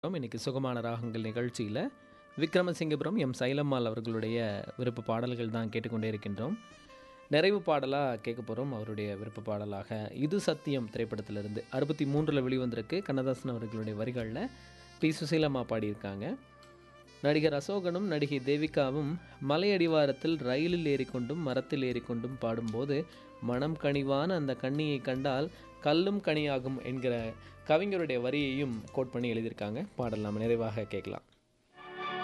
இன்னைக்கு சுகமான ராகங்கள் நிகழ்ச்சியில் விக்ரமசிங்கபுரம் எம் சைலம்மாள் அவர்களுடைய விருப்ப பாடல்கள் தான் கேட்டுக்கொண்டே இருக்கின்றோம் நிறைவு பாடலாக கேட்க போகிறோம் அவருடைய விருப்ப பாடலாக இது சத்தியம் திரைப்படத்திலிருந்து அறுபத்தி மூன்றில் வெளிவந்திருக்கு கண்ணதாசன் அவர்களுடைய வரிகளில் பி சுசீலம்மா பாடியிருக்காங்க நடிகர் அசோகனும் நடிகை தேவிகாவும் மலையடிவாரத்தில் ரயிலில் ஏறிக்கொண்டும் மரத்தில் ஏறிக்கொண்டும் பாடும்போது மனம் கனிவான அந்த கண்ணியை கண்டால் கல்லும் கனியாகும் என்கிற கவிஞருடைய வரியையும் கோட் பண்ணி எழுதியிருக்காங்க பாடல் நாம் நிறைவாக கேட்கலாம்